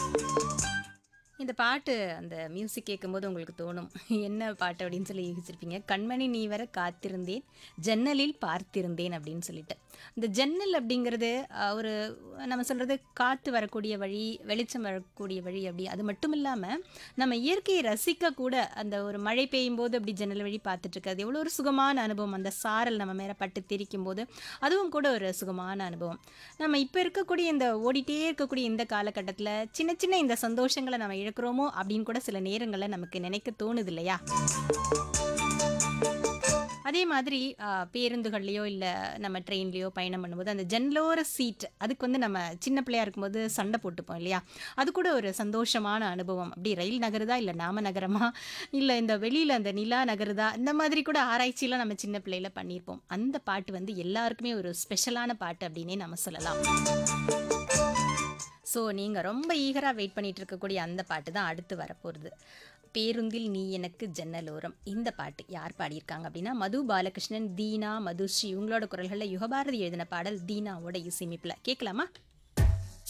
இந்த பாட்டு அந்த மியூசிக் கேட்கும்போது உங்களுக்கு தோணும் என்ன பாட்டு அப்படின்னு சொல்லி யோசிச்சிருப்பீங்க கண்மணி நீ வர காத்திருந்தேன் ஜன்னலில் பார்த்திருந்தேன் அப்படின்னு சொல்லிட்டு இந்த ஜன்னல் அப்படிங்கிறது அஹ், ஒரு நம்ம சொல்கிறது காற்று வரக்கூடிய வழி வெளிச்சம் வரக்கூடிய வழி அப்படி அது மட்டும் இல்லாமல் நம்ம இயற்கையை ரசிக்க கூட அந்த ஒரு மழை பெய்யும் போது அப்படி ஜன்னல் வழி பார்த்துட்டு இருக்கிறது எவ்வளோ ஒரு சுகமான அனுபவம் அந்த சாரல் நம்ம மேலே பட்டு தெரிக்கும் போது அதுவும் கூட ஒரு சுகமான அனுபவம் நம்ம இப்போ இருக்கக்கூடிய இந்த ஓடிட்டே இருக்கக்கூடிய இந்த காலகட்டத்தில் சின்ன சின்ன இந்த சந்தோஷங்களை நம்ம இழக்கிறோமோ அப்படின்னு கூட சில நேரங்களில் நமக்கு நினைக்க தோணுது இல்லையா அதே மாதிரி ஆ, பேருந்துகள்லையோ இல்லை நம்ம ட்ரெயின்லேயோ பயணம் பண்ணும்போது அந்த ஜன்னலோர சீட் அதுக்கு வந்து நம்ம சின்ன பிள்ளையா இருக்கும்போது சண்டை போட்டுப்போம் இல்லையா அது கூட ஒரு சந்தோஷமான அனுபவம் அப்படி ரயில் நகருதா இல்லை நாம நகரமா இல்லை இந்த வெளியில் அந்த நிலா நகருதா இந்த மாதிரி கூட ஆராய்ச்சியெலாம் நம்ம சின்ன பிள்ளையில பண்ணியிருப்போம் அந்த பாட்டு வந்து எல்லாருக்குமே ஒரு ஸ்பெஷலான பாட்டு அப்படின்னே நம்ம சொல்லலாம் ஸோ நீங்கள் ரொம்ப ஈகராக வெயிட் பண்ணிட்டு இருக்கக்கூடிய அந்த பாட்டு தான் அடுத்து வரப்போகிறது பேருந்தில் நீ எனக்கு ஜன்னலோரம் இந்த பாட்டு யார் பாடியிருக்காங்க அப்படின்னா மது பாலகிருஷ்ணன் தீனா மதுஸ்ரீ இவங்களோட குரல்களில் யுகபாரதி எழுதின பாடல் தீனாவோட இசையமைப்பில் கேட்கலாமா